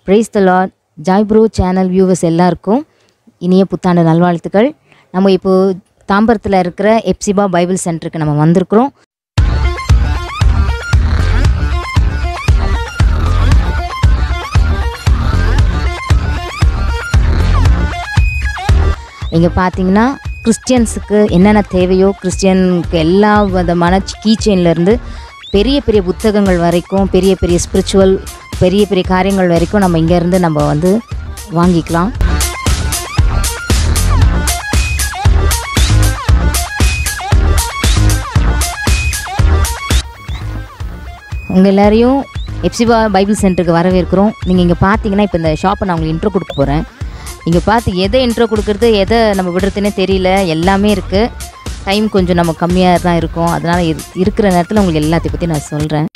Price the lord Joy bro channel viewers எல்லாருக்கும் இனிய புத்தாண்டு நல்வாழ்த்துக்கள் நம்ம இப்போது தாம்பரத்தில் இருக்கிற எப்சிபா பைபிள் சென்டருக்கு நம்ம வந்திருக்கிறோம் இங்கே பார்த்தீங்கன்னா கிறிஸ்டியன்ஸுக்கு என்னென்ன தேவையோ கிறிஸ்டியனுக்கு எல்லா விதமான கீச்செயின்லேருந்து பெரிய பெரிய புத்தகங்கள் வரைக்கும் பெரிய பெரிய ஸ்பிரிச்சுவல் பெரிய பெரிய காரியங்கள் வரைக்கும் நம்ம இங்கேருந்து நம்ம வந்து வாங்கிக்கலாம் உங்கள் எல்லாரையும் எப்சிபா பைபிள் சென்டருக்கு வரவேற்கிறோம் நீங்கள் இங்கே பார்த்தீங்கன்னா இப்போ இந்த ஷாப்பை நான் உங்களுக்கு இன்ட்ரோ கொடுக்க போகிறேன் இங்கே பார்த்து எதை இன்ட்ரோ கொடுக்குறது எதை நம்ம விடுறதுனே தெரியல எல்லாமே இருக்குது டைம் கொஞ்சம் நம்ம கம்மியாக தான் இருக்கும் அதனால் இரு இருக்கிற நேரத்தில் உங்களுக்கு எல்லாத்தையும் பற்றி நான் சொல்கிறேன்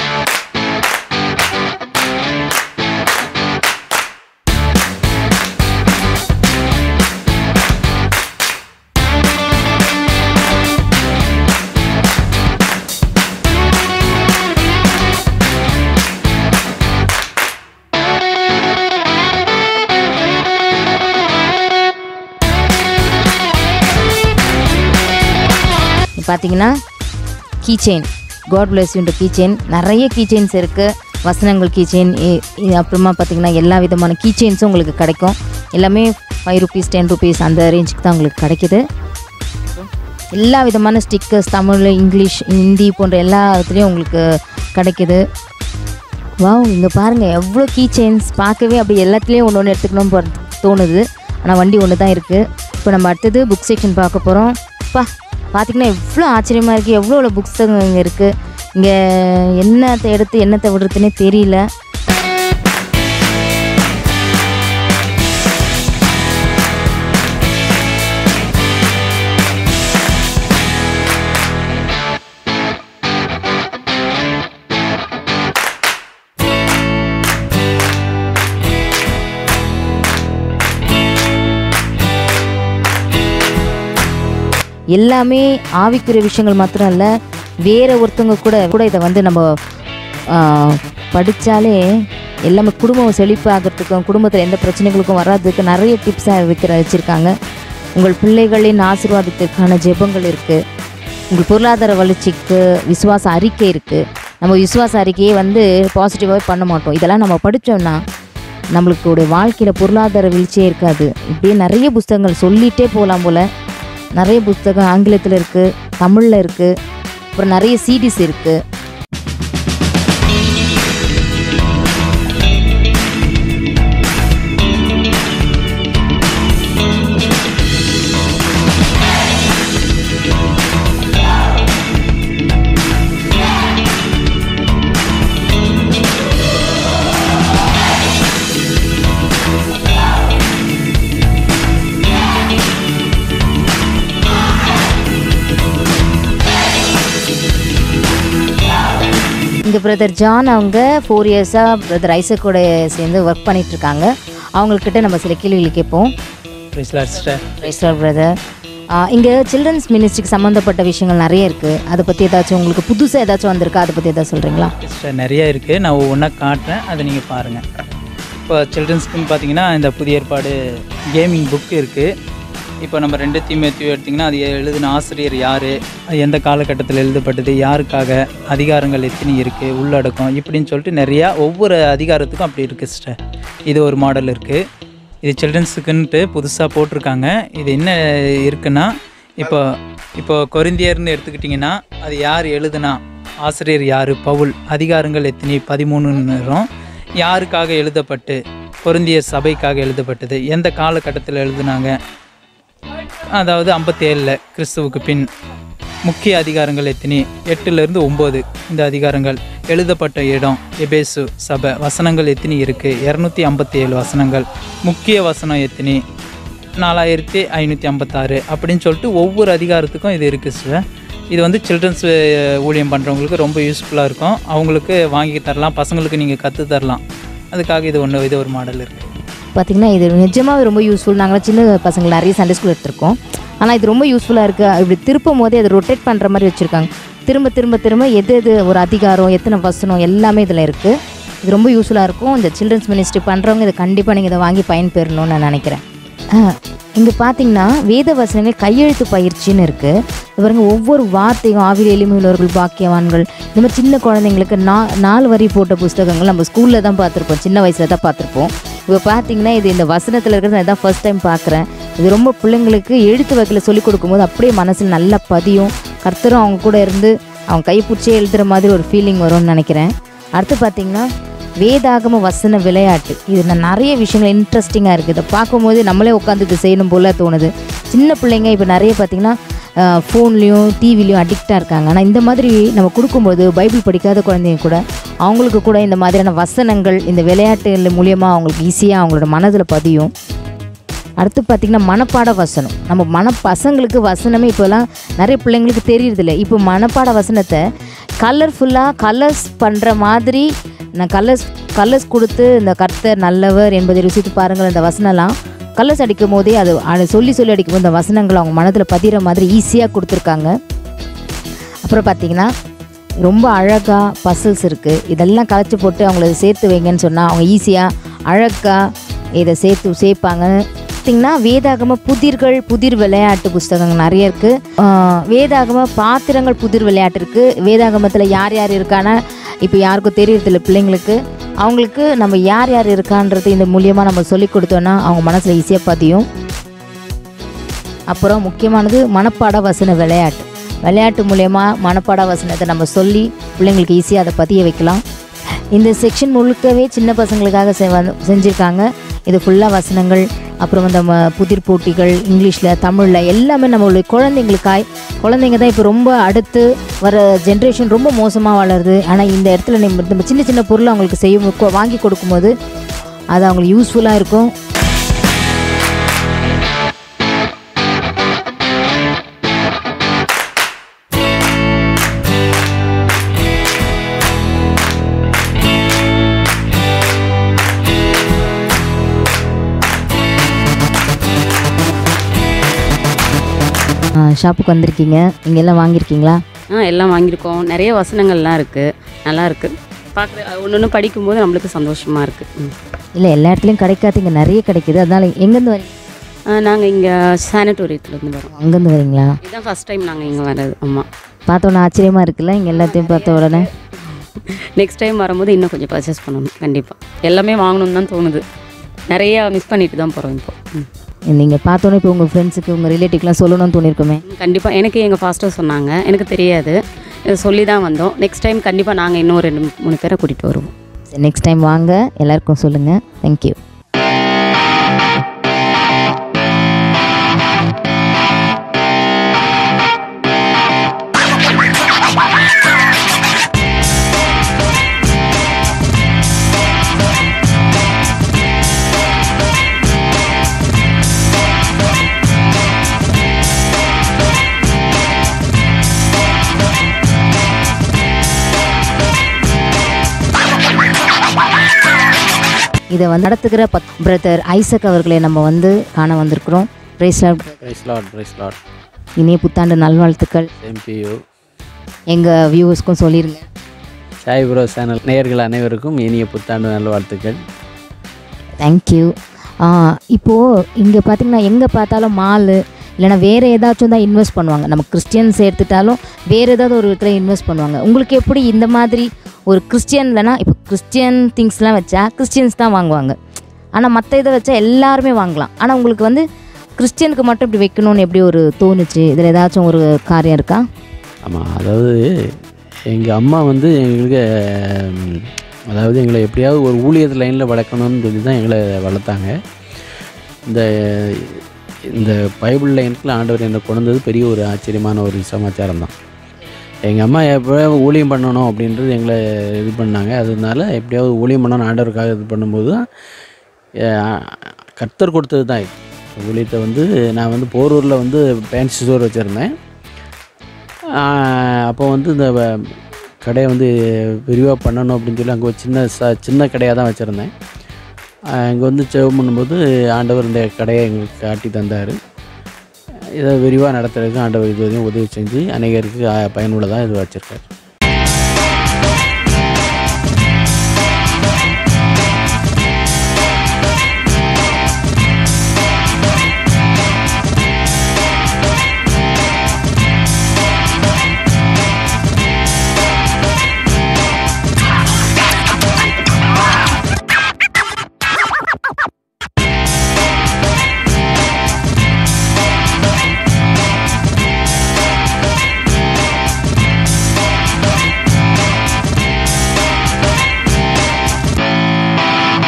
பார்த்தீங்கன்னா கீச்செயின் காட் பிளஸ் யூன்ற கீச்செயின் நிறைய கீச்செயின்ஸ் இருக்குது வசனங்கள் கீச்செயின் அப்புறமா பார்த்தீங்கன்னா எல்லா விதமான கீச்செயின்ஸும் உங்களுக்கு கிடைக்கும் எல்லாமே ஃபைவ் ருபீஸ் டென் ருபீஸ் அந்த ரேஞ்சுக்கு தான் உங்களுக்கு கிடைக்குது எல்லா விதமான ஸ்டிக்கர்ஸ் தமிழ் இங்கிலீஷ் ஹிந்தி போன்ற எல்லா இதுலேயும் உங்களுக்கு கிடைக்குது வாவ் இங்கே பாருங்கள் எவ்வளோ கீ செயின்ஸ் பார்க்கவே அப்படி எல்லாத்துலேயும் ஒன்று ஒன்று எடுத்துக்கணும் போற தோணுது ஆனால் வண்டி ஒன்று தான் இருக்குது இப்போ நம்ம அடுத்தது புக் செக்ஷன் பார்க்க போகிறோம் பா பார்த்திங்கன்னா எவ்வளோ ஆச்சரியமாக இருக்குது எவ்வளோ எவ்வளோ புக்ஸுங்க இங்கே இருக்குது இங்கே என்னத்தை எடுத்து என்னத்தை விடுறதுனே தெரியல எல்லாமே ஆவிக்குரிய விஷயங்கள் மாத்திரம் இல்லை வேற ஒருத்தவங்க கூட கூட இதை வந்து நம்ம படித்தாலே எல்லாமே குடும்பம் செழிப்பாகிறதுக்கும் குடும்பத்தில் எந்த பிரச்சனைகளுக்கும் வராதுக்கு நிறைய டிப்ஸாக வைக்கிற வச்சுருக்காங்க உங்கள் பிள்ளைகளின் ஆசீர்வாதத்திற்கான ஜெபங்கள் இருக்குது உங்கள் பொருளாதார வளர்ச்சிக்கு விசுவாச அறிக்கை இருக்குது நம்ம விசுவாச அறிக்கையை வந்து பாசிட்டிவாகவே பண்ண மாட்டோம் இதெல்லாம் நம்ம படித்தோம்னா நம்மளுக்கு வாழ்க்கையில் பொருளாதார வீழ்ச்சியே இருக்காது இப்படியே நிறைய புஸ்தகங்கள் சொல்லிகிட்டே போகலாம் போல் நிறைய புத்தகம் ஆங்கிலத்தில் இருக்குது தமிழில் இருக்குது அப்புறம் நிறைய சீடிஸ் இருக்குது இங்கே பிரதர் ஜான் அவங்க ஃபோர் இயர்ஸாக பிரதர் ஐசக் கூட சேர்ந்து ஒர்க் பண்ணிகிட்ருக்காங்க அவங்கக்கிட்ட நம்ம சில கேள்விகள் கேட்போம் ரைஸ்லார் பிரதர் இங்கே சில்ட்ரன்ஸ் மினிஸ்ட்ரிக்கு சம்மந்தப்பட்ட விஷயங்கள் நிறைய இருக்குது அதை பற்றி ஏதாச்சும் உங்களுக்கு புதுசாக ஏதாச்சும் வந்திருக்கா அதை பற்றி ஏதாச்சும் சொல்கிறீங்களா சிஸ்டர் நிறைய இருக்குது நான் ஒவ்வொன்றா காட்டுறேன் அதை நீங்கள் பாருங்கள் இப்போ சில்ட்ரன்ஸ்க்குன்னு பார்த்தீங்கன்னா இந்த புதிய ஏற்பாடு கேமிங் புக் இருக்குது இப்போ நம்ம ரெண்டு தீமேத்தியும் எடுத்திங்கன்னா அது எழுதின ஆசிரியர் யார் அது எந்த காலகட்டத்தில் எழுதப்பட்டது யாருக்காக அதிகாரங்கள் எத்தனை இருக்குது உள்ளடக்கம் இப்படின்னு சொல்லிட்டு நிறையா ஒவ்வொரு அதிகாரத்துக்கும் அப்படி இருக்குது சிஸ்டர் இது ஒரு மாடல் இருக்குது இது சில்ட்ரன்ஸுக்குன்ட்டு புதுசாக போட்டிருக்காங்க இது என்ன இருக்குன்னா இப்போ இப்போ கொரிந்தியர்னு எடுத்துக்கிட்டிங்கன்னா அது யார் எழுதுனா ஆசிரியர் யார் பவுல் அதிகாரங்கள் எத்தனை பதிமூணுன்னுறோம் யாருக்காக எழுதப்பட்டு பொருந்திய சபைக்காக எழுதப்பட்டது எந்த காலகட்டத்தில் எழுதுனாங்க அதாவது ஐம்பத்தி ஏழில் கிறிஸ்துவுக்கு பின் முக்கிய அதிகாரங்கள் எத்தனை எட்டுலேருந்து ஒம்பது இந்த அதிகாரங்கள் எழுதப்பட்ட இடம் எபேசு சபை வசனங்கள் எத்தனை இருக்குது இரநூத்தி ஐம்பத்தி ஏழு வசனங்கள் முக்கிய வசனம் எத்தனை நாலாயிரத்தி ஐநூற்றி ஐம்பத்தாறு அப்படின்னு சொல்லிட்டு ஒவ்வொரு அதிகாரத்துக்கும் இது இருக்குது சார் இது வந்து சில்ட்ரன்ஸ் ஊழியம் பண்ணுறவங்களுக்கு ரொம்ப யூஸ்ஃபுல்லாக இருக்கும் அவங்களுக்கு வாங்கி தரலாம் பசங்களுக்கு நீங்கள் கற்று தரலாம் அதுக்காக இது ஒன்று இது ஒரு மாடல் இருக்குது பார்த்திங்கன்னா இது நிஜமாகவே ரொம்ப யூஸ்ஃபுல் நாங்களாம் சின்ன பசங்க நிறைய சண்டே ஸ்கூல் எடுத்திருக்கோம் ஆனால் இது ரொம்ப யூஸ்ஃபுல்லாக இருக்குது இப்படி திருப்பும் போதே அதை ரொட்டேட் பண்ணுற மாதிரி வச்சுருக்காங்க திரும்ப திரும்ப திரும்ப எது எது ஒரு அதிகாரம் எத்தனை வசனம் எல்லாமே இதில் இருக்குது இது ரொம்ப யூஸ்ஃபுல்லாக இருக்கும் இந்த சில்ட்ரன்ஸ் மினிஸ்ட்ரி பண்ணுறவங்க இதை கண்டிப்பாக நீங்கள் இதை வாங்கி பயன்பெறணும்னு நான் நினைக்கிறேன் இங்கே பார்த்தீங்கன்னா வேத வசனங்கள் கையெழுத்து பயிற்சின்னு இருக்குது பாருங்க ஒவ்வொரு வார்த்தையும் ஆவியில் எளிமையுள்ளவர்கள் பாக்கியவான்கள் இந்த மாதிரி சின்ன குழந்தைங்களுக்கு நா நாலு வரி போட்ட புஸ்தகங்கள் நம்ம ஸ்கூலில் தான் பார்த்துருப்போம் சின்ன வயசில் தான் பார்த்துருப்போம் இப்போ பார்த்தீங்கன்னா இது இந்த வசனத்தில் இருக்கிறது நான் தான் ஃபர்ஸ்ட் டைம் பார்க்குறேன் இது ரொம்ப பிள்ளைங்களுக்கு எழுத்து வகையில் சொல்லிக் கொடுக்கும்போது அப்படியே மனசில் நல்லா பதியும் கர்த்தரும் அவங்க கூட இருந்து அவங்க கை பிடிச்சே எழுதுகிற மாதிரி ஒரு ஃபீலிங் வரும்னு நினைக்கிறேன் அடுத்து பார்த்தீங்கன்னா வேதாகம வசன விளையாட்டு இது நான் நிறைய விஷயங்கள் இன்ட்ரெஸ்டிங்காக இருக்குது இதை பார்க்கும்போது நம்மளே உட்காந்து இது செய்யணும் போல தோணுது சின்ன பிள்ளைங்க இப்போ நிறைய பார்த்திங்கன்னா ஃபோன்லேயும் டிவிலையும் அடிக்டாக இருக்காங்க ஆனால் இந்த மாதிரி நம்ம கொடுக்கும்போது பைபிள் படிக்காத குழந்தைங்க கூட அவங்களுக்கு கூட இந்த மாதிரியான வசனங்கள் இந்த விளையாட்டுகள் மூலியமாக அவங்களுக்கு ஈஸியாக அவங்களோட மனதில் பதியும் அடுத்து பார்த்திங்கன்னா மனப்பாட வசனம் நம்ம மன பசங்களுக்கு வசனமே இப்போலாம் நிறைய பிள்ளைங்களுக்கு தெரியறதில்ல இப்போ மனப்பாட வசனத்தை கலர்ஃபுல்லாக கலர்ஸ் பண்ணுற மாதிரி நான் கலர்ஸ் கலர்ஸ் கொடுத்து இந்த கர்த்தர் நல்லவர் என்பதை ருசித்து பாருங்கள் இந்த வசனம்லாம் கலர்ஸ் அடிக்கும் போதே அது அதை சொல்லி சொல்லி அடிக்கும் போது இந்த வசனங்கள் அவங்க மனதில் பதிகிற மாதிரி ஈஸியாக கொடுத்துருக்காங்க அப்புறம் பார்த்தீங்கன்னா ரொம்ப அழகாக பசில்ஸ் இருக்குது இதெல்லாம் கலைச்சி போட்டு அவங்கள சேர்த்து வைங்கன்னு சொன்னால் அவங்க ஈஸியாக அழகாக இதை சேர்த்து சேர்ப்பாங்க பார்த்தீங்கன்னா வேதாகம புதிர்கள் புதிர் விளையாட்டு புஸ்தகங்கள் நிறைய இருக்குது வேதாகம பாத்திரங்கள் புதிர் விளையாட்டு இருக்குது வேதாகமத்தில் யார் யார் இருக்கான இப்போ யாருக்கும் தெரியறதில்ல பிள்ளைங்களுக்கு அவங்களுக்கு நம்ம யார் யார் இருக்கான்றது இந்த மூலியமாக நம்ம சொல்லி கொடுத்தோன்னா அவங்க மனசில் ஈஸியாக பதியும் அப்புறம் முக்கியமானது மனப்பாட வசன விளையாட்டு விளையாட்டு மூலயமா மனப்பாட வசனத்தை நம்ம சொல்லி பிள்ளைங்களுக்கு ஈஸியாக அதை பதிய வைக்கலாம் இந்த செக்ஷன் முழுக்கவே சின்ன பசங்களுக்காக செ வந்து செஞ்சுருக்காங்க இது ஃபுல்லாக வசனங்கள் அப்புறம் இந்த ம புதிர் போட்டிகள் இங்கிலீஷில் தமிழில் எல்லாமே நம்மளுடைய குழந்தைங்களுக்காய் குழந்தைங்க தான் இப்போ ரொம்ப அடுத்து வர ஜென்ரேஷன் ரொம்ப மோசமாக வளருது ஆனால் இந்த இடத்துல நம்ம நம்ம சின்ன சின்ன பொருளை அவங்களுக்கு செய்யும் கொ- வாங்கி கொடுக்கும்போது அது அவங்களுக்கு யூஸ்ஃபுல்லாக இருக்கும் ஷாப்புக்கு வந்திருக்கீங்க இங்கே எல்லாம் வாங்கியிருக்கீங்களா ஆ எல்லாம் வாங்கியிருக்கோம் நிறைய வசனங்கள்லாம் இருக்குது நல்லா இருக்குது பார்க்குற ஒன்று ஒன்று படிக்கும்போது நம்மளுக்கு சந்தோஷமாக இருக்குது இல்லை எல்லா இடத்துலையும் கிடைக்காது இங்கே நிறைய கிடைக்குது அதனால எங்கேருந்து வரீங்க நாங்கள் இங்கே சானிட்டோரியத்துலேருந்து வரோம் அங்கேருந்து வரீங்களா இதுதான் ஃபஸ்ட் டைம் நாங்கள் இங்கே வர்றது ஆமாம் பார்த்தோன்னே ஆச்சரியமாக இருக்குல்ல இங்கே எல்லாத்தையும் பார்த்த உடனே நெக்ஸ்ட் டைம் வரும்போது இன்னும் கொஞ்சம் பர்ச்சேஸ் பண்ணணும் கண்டிப்பாக எல்லாமே வாங்கணும்னு தான் தோணுது நிறையா மிஸ் பண்ணிட்டு தான் போகிறோம் இப்போ ம். நீங்கள் பார்த்தோன்னே இப்போ உங்கள் ஃப்ரெண்ட்ஸுக்கு உங்கள் ரிலேட்டிவ்லாம் சொல்லணும்னு தோணிருக்குமே கண்டிப்பாக எனக்கு எங்கள் ஃபாஸ்ட்டாக சொன்னாங்க எனக்கு தெரியாது இதை சொல்லி தான் வந்தோம் நெக்ஸ்ட் டைம் கண்டிப்பாக நாங்கள் இன்னும் ரெண்டு மூணு பேரை கூட்டிகிட்டு வருவோம் நெக்ஸ்ட் டைம் வாங்க எல்லாருக்கும் சொல்லுங்கள் தேங்க்யூ இதை வந்து நடத்துகிற பத் பிரதர் ஐசக் அவர்களை நம்ம வந்து காண வந்திருக்கிறோம் praise lord praise lord praise lord இனிய புத்தாண்டு நல்வாழ்த்துக்கள் சேம் டு யூ எங்கள் வியூவர்ஸ்க்கும் சொல்லிடுங்க சாய் ப்ரோ சேனல் நேயர்கள் அனைவருக்கும் இனிய புத்தாண்டு நல்வாழ்த்துக்கள் தேங்க்யூ இப்போது இங்கே பார்த்தீங்கன்னா எங்கே பார்த்தாலும் மாலு இல்லைன்னா வேறு ஏதாச்சும் தான் இன்வெஸ்ட் பண்ணுவாங்க நம்ம கிறிஸ்டியன்ஸ் எடுத்துட்டாலும் வேறு ஏதாவது ஒரு விதத்தில் இன்வெஸ்ட் பண்ணுவாங்க உங்களுக்கு எப்படி இந்த மாதிரி ஒரு கிறிஸ்டியன் இல்லைனா இப்போ கிறிஸ்டியன் திங்ஸ்லாம் வச்சா கிறிஸ்டியன்ஸ் தான் வாங்குவாங்க ஆனால் மற்ற இதை வச்சா எல்லாருமே வாங்கலாம் ஆனால் உங்களுக்கு வந்து கிறிஸ்டியனுக்கு மட்டும் இப்படி வைக்கணும்னு எப்படி ஒரு தோணுச்சு இதில் ஏதாச்சும் ஒரு காரியம் இருக்கா ஆமாம் அதாவது எங்கள் அம்மா வந்து எங்களுக்கு ம், அதாவது எங்களை எப்படியாவது ஒரு ஊழியர் லைனில் வளர்க்கணும்னு சொல்லி தான் எங்களை வளர்த்தாங்க இந்த இந்த பைபிள் லைனுக்குள்ள ஆண்டவர் என்னை கொண்டு வந்தது பெரிய ஒரு ஆச்சரியமான ஒரு சமாச்சாரம் தான் எங்கள் அம்மா எப்படியாவது ஊழியம் பண்ணணும் அப்படின்றது எங்களை இது பண்ணாங்க அதனால எப்படியாவது ஊழியம் பண்ணணும் ஆண்டவருக்காக இது பண்ணும்போது தான் அஹ், கர்த்தர் கொடுத்தது தான் இது ஊழியத்தை வந்து நான் வந்து போரூரில் வந்து பேன்சி ஸ்டோர் வச்சுருந்தேன் அப்போ வந்து இந்த வ- கடையை வந்து விரிவாக பண்ணணும் அப்படின்னு சொல்லி அங்கே ஒரு சின்ன ச சின்ன கடையாக தான் வச்சுருந்தேன் இங்கே வந்து செவ் பண்ணும்போது ஆண்டவர் இந்த கடையை எங்களுக்கு காட்டி தந்தார் இதை விரிவாக நடத்துறதுக்கு ஆண்டவர் இது வரையும் உதவி செஞ்சு அநேகருக்கு ஆ, பயனுள்ளதாக இது வச்சுருக்காரு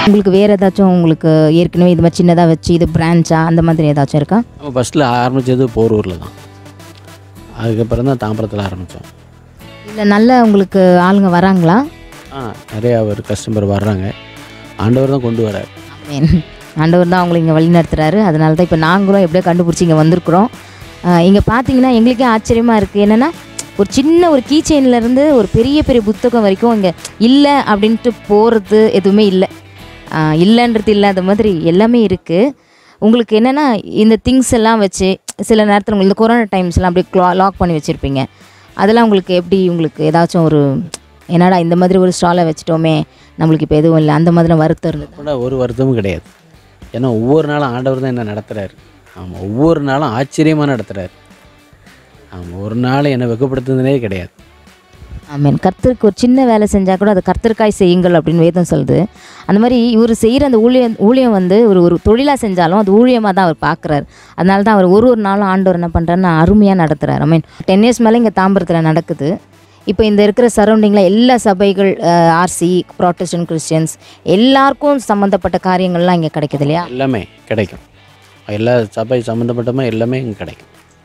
உங்களுக்கு வேறு ஏதாச்சும் உங்களுக்கு ஏற்கனவே இது மாதிரி சின்னதாக வச்சு இது பிரான்ச்சா அந்த மாதிரி ஏதாச்சும் இருக்கா நம்ம ஃபஸ்ட்டில் ஆரம்பித்தது போரூரில் தான் அதுக்கப்புறம் தான் தாம்பரத்தில் ஆரம்பித்தோம் இல்லை நல்ல உங்களுக்கு ஆளுங்க வராங்களா ஆ நிறையா ஒரு கஸ்டமர் வர்றாங்க ஆண்டவர் தான் கொண்டு வரார் ஆமென். ஆண்டவர் தான் அவங்களை இங்கே வழி நடத்துகிறாரு அதனால தான் இப்போ நாங்களும் எப்படியோ கண்டுபிடிச்சி இங்கே வந்திருக்கிறோம் இங்கே பார்த்தீங்கன்னா எங்களுக்கே ஆச்சரியமாக இருக்குது என்னென்னா ஒரு சின்ன ஒரு கீ இருந்து ஒரு பெரிய பெரிய புத்தகம் வரைக்கும் இங்கே இல்லை அப்படின்ட்டு போகிறது எதுவுமே இல்லை ஆஹ் இல்லைன்றது இல்லாத மாதிரி எல்லாமே இருக்குது உங்களுக்கு என்னென்னா இந்த திங்ஸ் எல்லாம் வச்சு சில நேரத்தில் உங்களுக்கு இந்த கொரோனா டைம்ஸ்லாம் அப்படியே லாக் பண்ணி வச்சுருப்பீங்க அதெல்லாம் உங்களுக்கு எப்படி உங்களுக்கு ஏதாச்சும் ஒரு என்னடா இந்த மாதிரி ஒரு ஸ்டாலை வச்சுட்டோமே நம்மளுக்கு இப்போ எதுவும் இல்லை அந்த மாதிரி வருத்தம் இருந்தது கூட ஒரு வருத்தமும் கிடையாது ஏன்னா ஒவ்வொரு நாளும் ஆண்டவர் தான் என்ன நடத்துகிறாரு ஆமாம் ஒவ்வொரு நாளும் ஆச்சரியமாக நடத்துகிறாரு ஆமாம் ஒரு நாள் என்னை வெக்கப்படுத்துனதே கிடையாது ஆமென் கர்த்தருக்கு ஒரு சின்ன வேலை செஞ்சால் கூட அது கர்த்தருக்காய் செய்யுங்கள் அப்படின்னு வேதம் சொல்லுது அந்த மாதிரி இவர் செய்கிற அந்த ஊழியம் ஊழியம் வந்து ஒரு ஒரு தொழிலாக செஞ்சாலும் அது ஊழியமாக தான் அவர் பார்க்குறாரு அதனால தான் அவர் ஒரு ஒரு நாளும் ஆண்டவர் என்ன பண்ணுறாருன்னு அருமையாக நடத்துகிறார் ஐ மீன் டென் இயர்ஸ் மேலே இங்கே தாம்பரத்தில் நடக்குது இப்போ இந்த இருக்கிற சரௌண்டிங்கில் எல்லா சபைகள் ஆர்சி ப்ராட்டஸ்டன்ட் கிறிஸ்டியன்ஸ் எல்லாருக்கும் சம்மந்தப்பட்ட காரியங்கள்லாம் இங்கே கிடைக்குது இல்லையா எல்லாமே கிடைக்கும் எல்லா சபை சம்மந்தப்பட்டமா எல்லாமே இங்கே கிடைக்கும்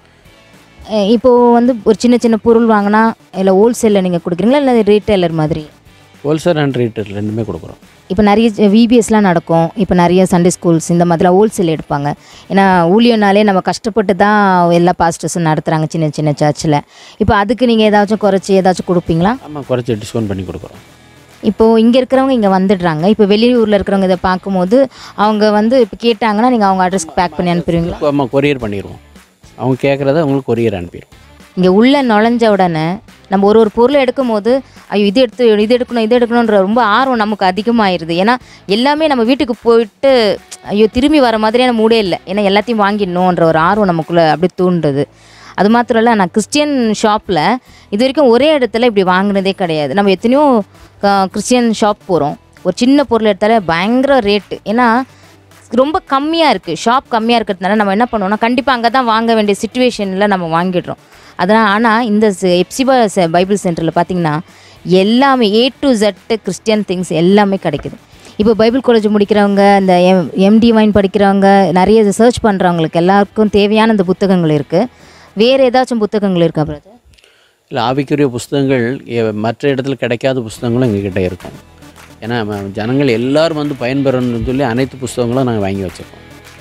அஹ் இப்போ வந்து ஒரு சின்ன சின்ன பொருள் வாங்கினா இல்லை ஹோல்சேலில் நீங்கள் கொடுக்குறீங்களா இல்லை ரீட்டைலர் மாதிரி ஹோல்சேல் அண்ட் ரீட்டெயில் ரெண்டுமே கொடுக்குறோம் இப்போ நிறைய விபிஎஸ்லாம் நடக்கும் இப்போ நிறைய சண்டே ஸ்கூல்ஸ் இந்த மாதிரிலாம் ஹோல்சேல் எடுப்பாங்க ஏன்னா ஊழியனாலே நம்ம கஷ்டப்பட்டு தான் எல்லா பாஸ்டர்ஸும் நடத்துகிறாங்க சின்ன சின்ன சர்ச்சில் இப்போ அதுக்கு நீங்கள் ஏதாச்சும் குறைச்சி ஏதாச்சும் கொடுப்பீங்களா ஆமாம் குறைச்சி டிஸ்கவுண்ட் பண்ணி கொடுக்குறோம் இப்போது இங்கே இருக்கிறவங்க இங்கே வந்துடுறாங்க இப்போ வெளியூரில் இருக்கிறவங்க இதை பார்க்கும்போது அவங்க வந்து இப்போ கேட்டாங்கன்னா நீங்கள் அவங்க அட்ரஸ்க்கு பேக் பண்ணி அனுப்பிடுவீங்களா ஆமாம் கொரியர் பண்ணிடுவோம் அவங்க கேட்குறத அவங்களுக்கு கொரியர் அனுப்பிடுவோம் இங்கே உள்ள நுழைஞ்ச உடனே நம்ம ஒரு ஒரு பொருளை எடுக்கும் போது ஐயோ இது எடுத்து இது எடுக்கணும் இது எடுக்கணுன்ற ரொம்ப ஆர்வம் நமக்கு அதிகமாயிருது ஏன்னா எல்லாமே நம்ம வீட்டுக்கு போயிட்டு ஐயோ திரும்பி வர மாதிரியான மூடே இல்லை ஏன்னா எல்லாத்தையும் வாங்கிடணுன்ற ஒரு ஆர்வம் நமக்குள்ளே அப்படியே தூண்டுது அது மாத்திரம் இல்லை நான் கிறிஸ்டியன் ஷாப்பில் இது வரைக்கும் ஒரே இடத்துல இப்படி வாங்கினதே கிடையாது நம்ம எத்தனையோ க- கிறிஸ்டியன் ஷாப் போகிறோம் ஒரு சின்ன பொருள் எடுத்தாலே பயங்கர ரேட்டு ஏன்னா ரொம்ப கம்மியாக இருக்குது ஷாப் கம்மியாக இருக்கிறதுனால நம்ம என்ன பண்ணுவோம்னா கண்டிப்பாக அங்கே தான் வாங்க வேண்டிய சுச்சுவேஷனில் நம்ம வாங்கிடுறோம் அதனால் ஆனால் இந்த ச- எப்சிபா ச- பைபிள் சென்டரில் பார்த்தீங்கன்னா எல்லாமே A to Z Christian things எல்லாமே கிடைக்குது இப்போ பைபிள் காலேஜ் முடிக்கிறவங்க இந்த எம் எம்டி வைன் படிக்கிறவங்க நிறைய சர்ச் பண்ணுறவங்களுக்கு எல்லாருக்கும் தேவையான இந்த புத்தகங்கள் இருக்குது வேறு ஏதாச்சும் புத்தகங்கள் இருக்கா பிரதர் இல்லை ஆவிக்குரிய புஸ்தகங்கள் எ- மற்ற இடத்துல கிடைக்காத புஸ்தகங்களும் எங்ககிட்ட இருக்கும் ஏன்னா ம- ஜனங்கள் எல்லாரும் வந்து பயன்பெறணும்னு சொல்லி அனைத்து புஸ்தகங்களும் நாங்கள் வாங்கி வச்சுருக்கோம்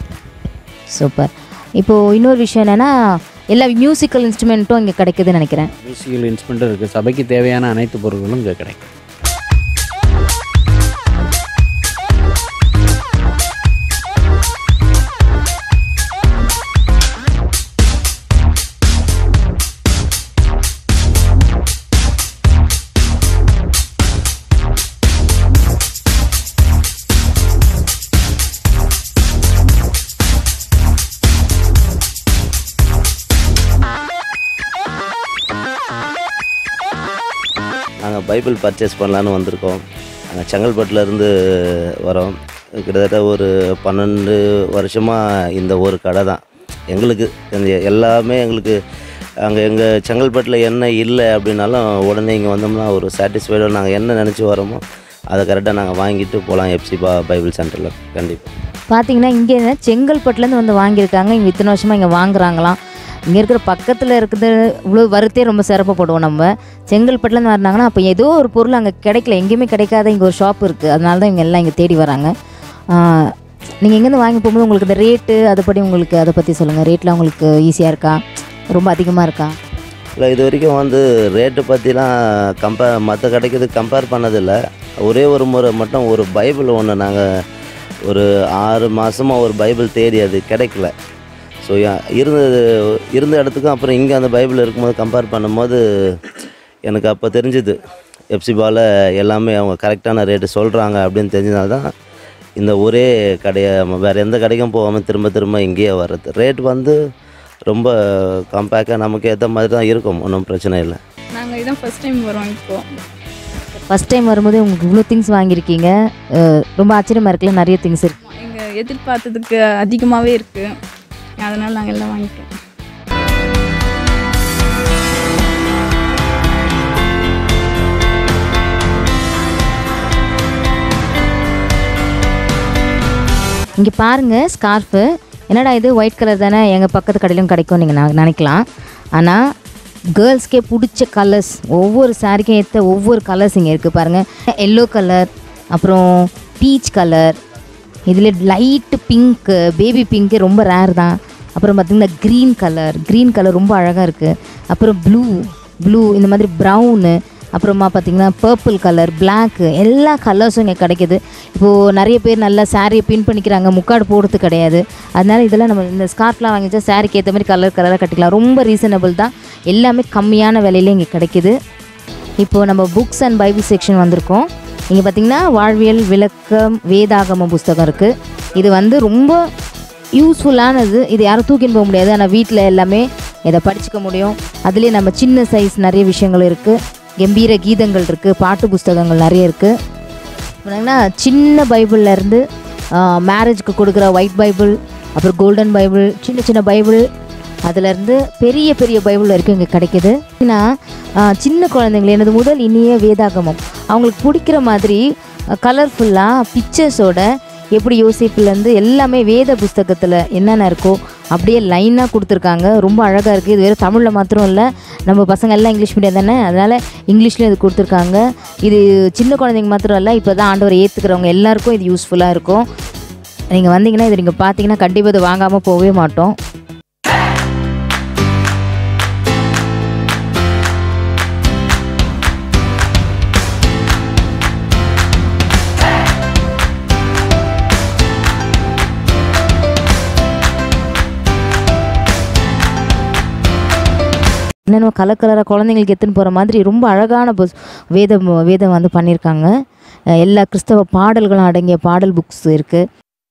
சூப்பர் இப்போது இன்னொரு விஷயம் என்னென்னா எல்லா மியூசிக்கல் இன்ஸ்ட்ருமெண்ட்டும் இங்கே கிடைக்குதுன்னு நினைக்கிறேன் மியூசிக்கல் இன்ஸ்ட்ருமெண்ட் இருக்குது சபைக்கு தேவையான அனைத்து பொருட்களும் இங்கே கிடைக்கும் நாங்கள் பைபிள் பர்ச்சேஸ் பண்ணலான்னு வந்திருக்கோம் நாங்கள் செங்கல்பட்டுல இருந்து வரோம் கிட்டத்தட்ட ஒரு பன்னெண்டு வருஷமாக இந்த ஒரு கடை தான் எங்களுக்கு இந்த எல்லாமே எங்களுக்கு அங்கே எங்கள் செங்கல்பட்டில் என்ன இல்லை அப்படின்னாலும் உடனே இங்கே வந்தோம்னா ஒரு சாட்டிஸ்ஃபைடாக நாங்கள் என்ன நினச்சி வரோமோ அதை கரெக்டாக நாங்கள் வாங்கிட்டு போகலாம் எப்சிபா பைபிள் சென்டரில் கண்டிப்பாக பார்த்தீங்கன்னா இங்கே செங்கல்பட்டுலேருந்து வந்து வாங்கியிருக்காங்க இங்கே இத்தனை வருஷமாக இங்கே வாங்குறாங்களாம் இங்கே இருக்கிற பக்கத்தில் இருக்குது இவ்வளோ வருத்தே ரொம்ப சிறப்பப்படுவோம் நம்ம செங்கல்பட்டுலேருந்து வந்தாங்கன்னா அப்போ ஏதோ ஒரு பொருள் அங்கே கிடைக்கல எங்கேயுமே கிடைக்காத இங்கே ஒரு ஷாப் இருக்குது அதனால தான் இவங்க எல்லாம் இங்கே தேடி வராங்க நீங்கள் எங்கேருந்து வாங்கி போகும்போது உங்களுக்கு இந்த ரேட்டு அதுபடி உங்களுக்கு அதை பற்றி சொல்லுங்கள் ரேட்லாம் உங்களுக்கு ஈஸியாக இருக்கா ரொம்ப அதிகமாக இருக்கா இல்லை இது வரைக்கும் வந்து ரேட்டு பற்றிலாம் கம்பேர் மற்ற கடைக்கு கம்பேர் பண்ணதில்லை ஒரே ஒரு முறை மட்டும் ஒரு பைபிள் ஒன்று நாங்கள் ஒரு ஆறு மாதமாக ஒரு பைபிள் தேடி அது கிடைக்கல ஸோ இருந்தது இருந்த இடத்துக்கும் அப்புறம் இங்கே அந்த பைபிள் இருக்கும்போது கம்பேர் பண்ணும்போது எனக்கு அப்போ தெரிஞ்சுது எப்சிபாவில் எல்லாமே அவங்க கரெக்டான ரேட்டு சொல்கிறாங்க அப்படின்னு தெரிஞ்சதுனால தான் இந்த ஒரே கடையை வேறு எந்த கடைக்கும் போகாமல் திரும்ப திரும்ப இங்கேயே வர்றது ரேட் வந்து ரொம்ப கம்பேக்டாக நமக்கு ஏற்ற மாதிரி தான் இருக்கும் ஒன்றும் பிரச்சனை இல்லை நாங்கள் இதான் ஃபஸ்ட் டைம் வரோம் இப்போ ஃபஸ்ட் டைம் வரும்போது உங்களுக்கு இவ்வளோ திங்ஸ் வாங்கியிருக்கீங்க அஹ் ரொம்ப ஆச்சரியமாக இருக்குல்ல நிறைய திங்ஸ் இருக்குது எங்கள் எதிர்பார்த்ததுக்கு அதிகமாகவே இருக்குது அதனால் நாங்கள் எல்லாம் வாங்கிட்டோம் இங்கே பாருங்கள் ஸ்கார்ஃபு என்னடா இது ஒயிட் கலர் தானே எங்கள் பக்கத்து கடையிலும் கிடைக்கும் நீங்கள் நான் நினைக்கலாம் ஆனால் கேர்ள்ஸ்க்கே பிடிச்ச கலர்ஸ் ஒவ்வொரு சாரிக்கும் ஏற்ற ஒவ்வொரு கலர்ஸ் இங்கே இருக்குது பாருங்கள் எல்லோ கலர் அப்புறம் பீச் கலர் இதில் லைட்டு பிங்க்கு பேபி பிங்க்கு ரொம்ப ரேர் தான் அப்புறம் பார்த்திங்கன்னா க்ரீன் கலர் க்ரீன் கலர் ரொம்ப அழகாக இருக்குது அப்புறம் ப்ளூ ப்ளூ இந்த மாதிரி ப்ரௌனு அப்புறமா பார்த்திங்கன்னா பர்பிள் கலர் பிளாக்கு எல்லா கலர்ஸும் இங்கே கிடைக்குது இப்போது நிறைய பேர் நல்லா சாரியை பின் பண்ணிக்கிறாங்க முக்காடு போடுறது கிடையாது அதனால் இதெல்லாம் நம்ம இந்த ஸ்கார்ஃப்லாம் வாங்கிச்சா சாரிக்கு ஏற்ற மாதிரி கலர் கலராக கட்டிக்கலாம் ரொம்ப ரீசனபிள் தான் எல்லாமே கம்மியான விலையில இங்கே கிடைக்குது இப்போது நம்ம புக்ஸ் அண்ட் பைபிள் செக்ஷன் வந்திருக்கோம் இங்கே பார்த்தீங்கன்னா வாழ்வியல் விளக்கம் வேதாகம புஸ்தகம் இருக்குது இது வந்து ரொம்ப யூஸ்ஃபுல்லானது இது யாரும் தூக்கின்னு போக முடியாது ஆனால் வீட்டில் எல்லாமே இதை படிச்சுக்க முடியும் அதுலேயே நம்ம சின்ன சைஸ் நிறைய விஷயங்கள் இருக்குது கம்பீர கீதங்கள் இருக்குது பாட்டு புஸ்தகங்கள் நிறைய இருக்குது பார்த்தீங்கன்னா சின்ன பைபிள்ல இருந்து மேரேஜ்க்கு கொடுக்குற ஒயிட் பைபிள் அப்புறம் கோல்டன் பைபிள் சின்ன சின்ன பைபிள் அதுலேருந்து பெரிய பெரிய பைபிள் வரைக்கும் இங்கே கிடைக்குது ஏன்னா ஆஹ், சின்ன குழந்தைங்கள் எனது முதல் இனிய வேதாகமம் அவங்களுக்கு பிடிக்கிற மாதிரி கலர்ஃபுல்லாக பிக்சர்ஸோட எப்படி யோசிப்புலேருந்து எல்லாமே வேத புஸ்தகத்தில் என்னென்ன இருக்கோ அப்படியே லைனாக கொடுத்துருக்காங்க ரொம்ப அழகாக இருக்குது இது வெறும் தமிழில் மாத்திரம் இல்லை நம்ம பசங்க எல்லாம் இங்கிலீஷ் மீடியம் தானே அதனால் இங்கிலீஷ்லேயும் இது கொடுத்துருக்காங்க இது சின்ன குழந்தைங்க மாத்திரம் இல்லை இப்போ தான் ஆண்டவரை ஏற்றுக்கிறவங்க எல்லாருக்கும் இது யூஸ்ஃபுல்லாக இருக்கும் நீங்கள் வந்தீங்கன்னா இது நீங்கள் பார்த்தீங்கன்னா கண்டிப்பாக இது வாங்காமல் போகவே மாட்டோம் என்னென்ன கலர் கலராக குழந்தைங்களுக்கு எடுத்துன்னு போகிற மாதிரி ரொம்ப அழகான புஸ் வேதம் வேதம் வந்து பண்ணியிருக்காங்க அஹ் எல்லா கிறிஸ்தவ பாடல்களும் அடங்கிய பாடல் புக்ஸ் இருக்குது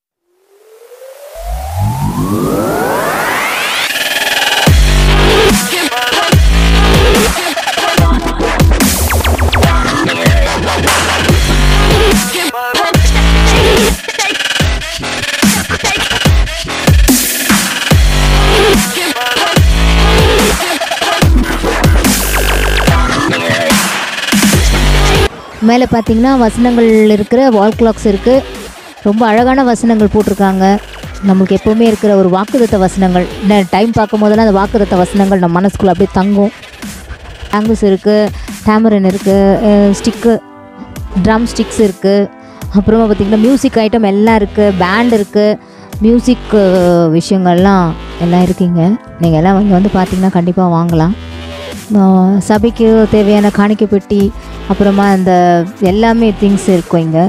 மேலே பார்த்தீங்கன்னா வசனங்கள் இருக்கிற வால் கிளாக்ஸ் இருக்குது ரொம்ப அழகான வசனங்கள் போட்டிருக்காங்க நம்மளுக்கு எப்போவுமே இருக்கிற ஒரு வாக்குதத்த வசனங்கள் டைம் பார்க்கும் போதெல்லாம் அந்த வாக்குதத்த வசனங்கள் நம்ம மனசுக்குள்ளே அப்படியே தங்கும் டேங்குஸ் இருக்குது டேமரன் இருக்குது ஸ்டிக்கு ட்ரம் ஸ்டிக்ஸ் இருக்குது அப்புறமா பார்த்திங்கன்னா மியூசிக் ஐட்டம் எல்லாம் இருக்குது பேண்ட் இருக்குது மியூசிக் விஷயங்கள்லாம் எல்லாம் இருக்குங்க நீங்கள் எல்லாம் இங்கே வந்து பார்த்தீங்கன்னா கண்டிப்பாக வாங்கலாம் ஆஹ் சபைக்கு தேவையான காணிக்கை பெட்டி அப்புறமா இந்த எல்லாமே திங்ஸ் இருக்கும் இங்கே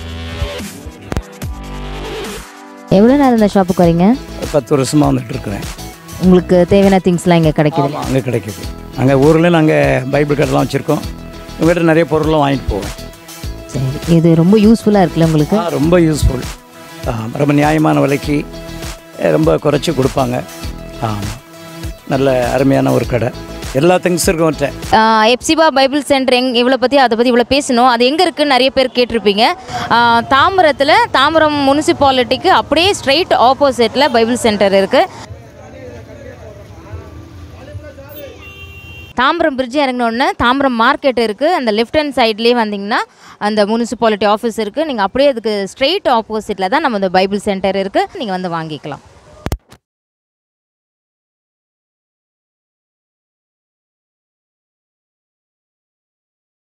எவ்வளோ நேரம் இந்த ஷாப்புக்கு வரீங்க பத்து வருஷமாக வந்துட்டு இருக்கிறேன் உங்களுக்கு தேவையான திங்ஸ்லாம் இங்கே கிடைக்குது ஆமாம் அங்கே கிடைக்குது அங்கே ஊரில் நாங்கள் பைபிள் கடைலாம் வச்சுருக்கோம் உங்கள்கிட்ட நிறைய பொருள்லாம் வாங்கிட்டு போவேன் சரி இது ரொம்ப யூஸ்ஃபுல்லாக இருக்குல்ல உங்களுக்கு ஆ, ரொம்ப யூஸ்ஃபுல் ரொம்ப நியாயமான விலைக்கு அஹ், ரொம்ப குறைச்சி கொடுப்பாங்க ஆமாம் நல்ல அருமையான ஒரு கடை எல்லா திங்ஸும் இருக்கும் அவர்கிட்ட எப்சிபா பைபிள் சென்டர் எங் இவ்வளோ பற்றி அதை பற்றி இவ்வளோ பேசணும் அது எங்கே இருக்குன்னு நிறைய பேர் கேட்டிருப்பீங்க ஆஹ் தாம்பரத்தில் தாம்பரம் முனிசிபாலிட்டிக்கு அப்படியே ஸ்ட்ரைட் ஆப்போசிட்டில் பைபிள் சென்டர் இருக்குது தாம்பரம் பிரிட்ஜ் இறங்கினோடனே தாம்பரம் மார்க்கெட் இருக்குது அந்த லெஃப்ட் ஹேண்ட் சைட்லேயே வந்தீங்கன்னா அந்த முனிசிபாலிட்டி ஆஃபீஸ் இருக்குது நீங்கள் அப்படியே அதுக்கு ஸ்ட்ரெயிட் ஆப்போசிட்டில் தான் நம்ம இந்த பைபிள் சென்டர் இருக்குது நீங்கள் வந்து வாங்கிக்கலாம்